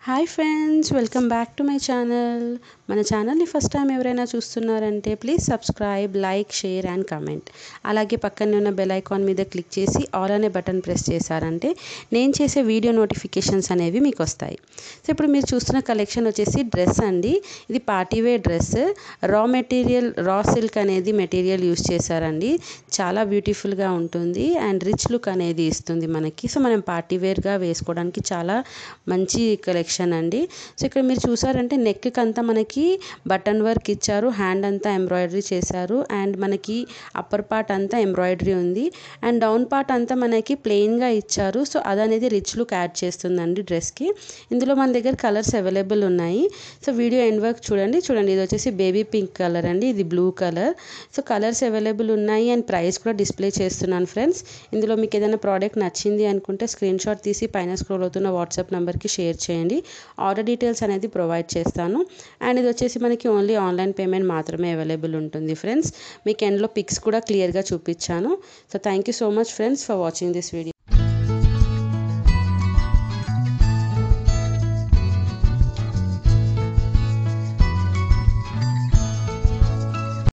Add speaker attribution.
Speaker 1: hi friends welcome back to my channel మన ఛానల్ని first time ఎవరైనా చూస్తున్నారంటే please subscribe like share and comment అలాగే పక్కనే ఉన్న బెల్ ఐకాన్ మీద క్లిక్ చేసి ఆల్ అనే బటన్ ప్రెస్ చేశారంటే నేను చేసే వీడియో నోటిఫికేషన్స్ అనేవి మీకు వస్తాయి సో ఇప్పుడు మీరు చూస్తున్న కలెక్షన్ వచ్చేసి డ్రెస్ అండి ఇది party wear dress raw material raw silk అనేది మెటీరియల్ యూస్ చేశారండి చాలా బ్యూటిఫుల్గా ఉంటుంది అండ్ రిచ్ లుక్ అనేది ఇస్తుంది మనకి సో మనం పార్టీవేర్గా వేసుకోవడానికి చాలా మంచి కలెక్షన్ అండి సో ఇక్కడ మీరు చూసారంటే నెక్కి అంతా మనకి బటన్ వర్క్ ఇచ్చారు హ్యాండ్ అంతా ఎంబ్రాయిడరీ చేశారు అండ్ మనకి అప్పర్ పార్ట్ అంతా ఎంబ్రాయిడరీ ఉంది అండ్ డౌన్ పార్ట్ అంతా మనకి ప్లెయిన్గా ఇచ్చారు సో అదనేది రిచ్ లుక్ యాడ్ చేస్తుందండి డ్రెస్కి ఇందులో మన దగ్గర కలర్స్ అవైలబుల్ ఉన్నాయి సో వీడియో ఎండ్ వర్క్ చూడండి చూడండి ఇది వచ్చేసి బేబీ పింక్ కలర్ అండి ఇది blue colour so colours available ఉన్నాయి అండ్ ప్రైస్ కూడా డిస్ప్లే చేస్తున్నాను ఫ్రెండ్స్ ఇందులో మీకు ఏదైనా ప్రోడక్ట్ నచ్చింది అనుకుంటే స్క్రీన్ షాట్ తీసి పైన స్క్రోల్ అవుతున్న వాట్సాప్ నెంబర్కి షేర్ చేయండి ఆర్డర్ డీటెయిల్స్ అనేది ప్రొవైడ్ చేస్తాను అండ్ ఇది వచ్చేసి మనకి ఓన్లీ ఆన్లైన్ పేమెంట్ మాత్రమే అవైలబుల్ ఉంటుంది ఫ్రెండ్స్ మీకు ఎండ్లో పిక్స్ కూడా క్లియర్గా చూపించాను so thank you so much friends for watching this video